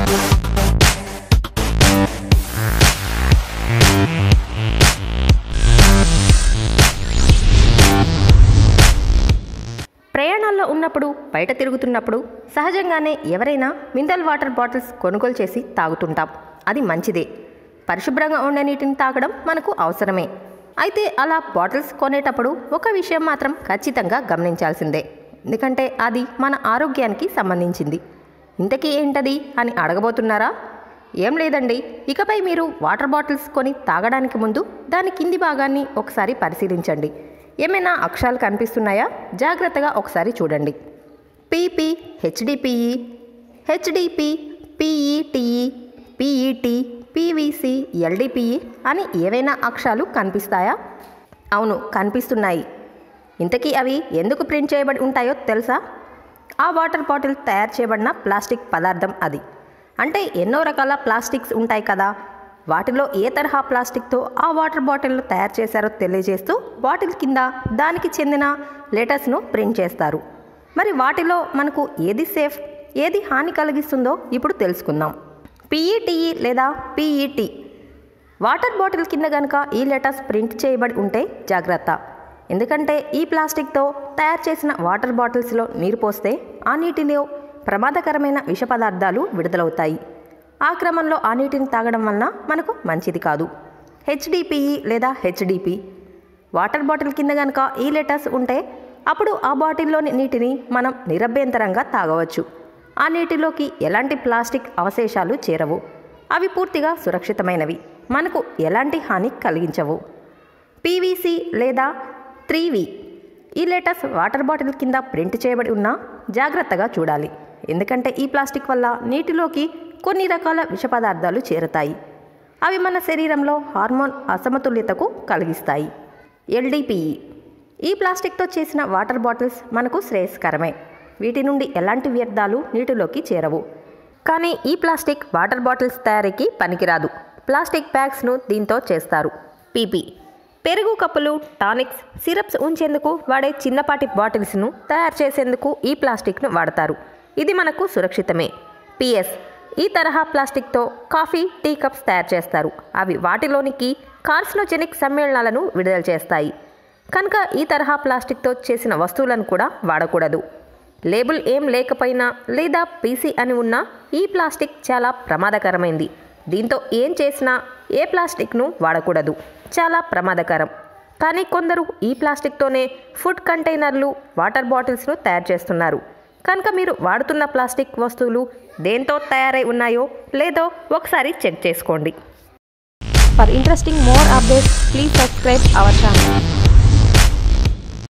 ప్రయాణాల్లో ఉన్నప్పుడు బయట తిరుగుతున్నప్పుడు సహజంగానే ఎవరైనా మినరల్ వాటర్ బాటిల్స్ కొనుగోలు చేసి తాగుతుంటాం అది మంచిదే పరిశుభ్రంగా ఉండే నీటిని తాగడం మనకు అవసరమే అయితే అలా బాటిల్స్ కొనేటప్పుడు ఒక విషయం మాత్రం ఖచ్చితంగా గమనించాల్సిందే ఎందుకంటే అది మన ఆరోగ్యానికి సంబంధించింది ఇంతకీ ఏంటది అని అడగబోతున్నారా ఏం లేదండి ఇకపై మీరు వాటర్ బాటిల్స్ కొని తాగడానికి ముందు దాని కింది భాగాన్ని ఒకసారి పరిశీలించండి ఏమైనా అక్షరాలు కనిపిస్తున్నాయా జాగ్రత్తగా ఒకసారి చూడండి PP HDPE HDP PETE PET PVC LDPE అని ఏవైనా అక్షరాలు కనిపిస్తాయా అవును కనిపిస్తున్నాయి ఇంతకీ అవి ఎందుకు ప్రింట్ చేయబడి ఉంటాయో తెలుసా ఆ వాటర్ బాటిల్ తయారు చేయబడిన ప్లాస్టిక్ పదార్థం అది అంటే ఎన్నో రకాల ప్లాస్టిక్స్ ఉంటాయి కదా వాటిలో ఏ తరహా ప్లాస్టిక్తో ఆ వాటర్ బాటిల్ను తయారు చేశారో తెలియజేస్తూ బాటిల్ కింద దానికి చెందిన లెటర్స్ను ప్రింట్ చేస్తారు మరి వాటిలో మనకు ఏది సేఫ్ ఏది హాని కలిగిస్తుందో ఇప్పుడు తెలుసుకుందాం పిఈటిఈ లేదా పిఈటి వాటర్ బాటిల్ కింద కనుక ఈ లెటర్స్ ప్రింట్ చేయబడి ఉంటే జాగ్రత్త ఎందుకంటే ఈ ప్లాస్టిక్తో తయారు చేసిన వాటర్ బాటిల్స్లో నీరు పోస్తే ఆ నీటిలో ప్రమాదకరమైన విష పదార్థాలు విడుదలవుతాయి ఆ క్రమంలో ఆ నీటిని తాగడం వలన మనకు మంచిది కాదు హెచ్డిపిఈ లేదా హెచ్డిపి వాటర్ బాటిల్ కింద కనుక ఈ లెటర్స్ ఉంటే అప్పుడు ఆ బాటిల్లోని నీటిని మనం నిరభ్యంతరంగా తాగవచ్చు ఆ నీటిలోకి ఎలాంటి ప్లాస్టిక్ అవశేషాలు చేరవు అవి పూర్తిగా సురక్షితమైనవి మనకు ఎలాంటి హాని కలిగించవు పీవీసీ లేదా త్రీ వి ఈ లెటర్స్ వాటర్ బాటిల్ కింద ప్రింట్ చేయబడి ఉన్నా జాగ్రత్తగా చూడాలి ఎందుకంటే ఈ ప్లాస్టిక్ వల్ల నీటిలోకి కొన్ని రకాల విష పదార్థాలు చేరుతాయి అవి మన శరీరంలో హార్మోన్ అసమతుల్యతకు కలిగిస్తాయి ఎల్డిపిఈ ఈ ప్లాస్టిక్తో చేసిన వాటర్ బాటిల్స్ మనకు శ్రేయస్కరమే వీటి నుండి ఎలాంటి వ్యర్థాలు నీటిలోకి చేరవు కానీ ఈ ప్లాస్టిక్ వాటర్ బాటిల్స్ తయారీకి పనికిరాదు ప్లాస్టిక్ బ్యాగ్స్ను దీంతో చేస్తారు పీపీ పెరుగు కప్పులు టానిక్స్ సిరప్స్ ఉంచేందుకు వాడే చిన్నపాటి బాటిల్స్ను తయారు చేసేందుకు ఈ ప్లాస్టిక్ను వాడతారు ఇది మనకు సురక్షితమే పిఎస్ ఈ తరహా ప్లాస్టిక్తో కాఫీ టీ కప్స్ తయారు చేస్తారు అవి వాటిలోనికి కార్సినోజెనిక్ సమ్మేళనాలను విడుదల చేస్తాయి కనుక ఈ తరహా ప్లాస్టిక్తో చేసిన వస్తువులను కూడా వాడకూడదు లేబుల్ ఏం లేకపోయినా లేదా పీసీ అని ఉన్నా ఈ ప్లాస్టిక్ చాలా ప్రమాదకరమైంది దీంతో ఏం చేసినా ఏ ప్లాస్టిక్ను వాడకూడదు చాలా ప్రమాదకరం కానీ కొందరు ఈ ప్లాస్టిక్తోనే ఫుడ్ కంటైనర్లు వాటర్ బాటిల్స్ను తయారు చేస్తున్నారు కనుక మీరు వాడుతున్న ప్లాస్టిక్ వస్తువులు దేంతో తయారై ఉన్నాయో లేదో ఒకసారి చెక్ చేసుకోండి For interesting more updates, please subscribe our channel.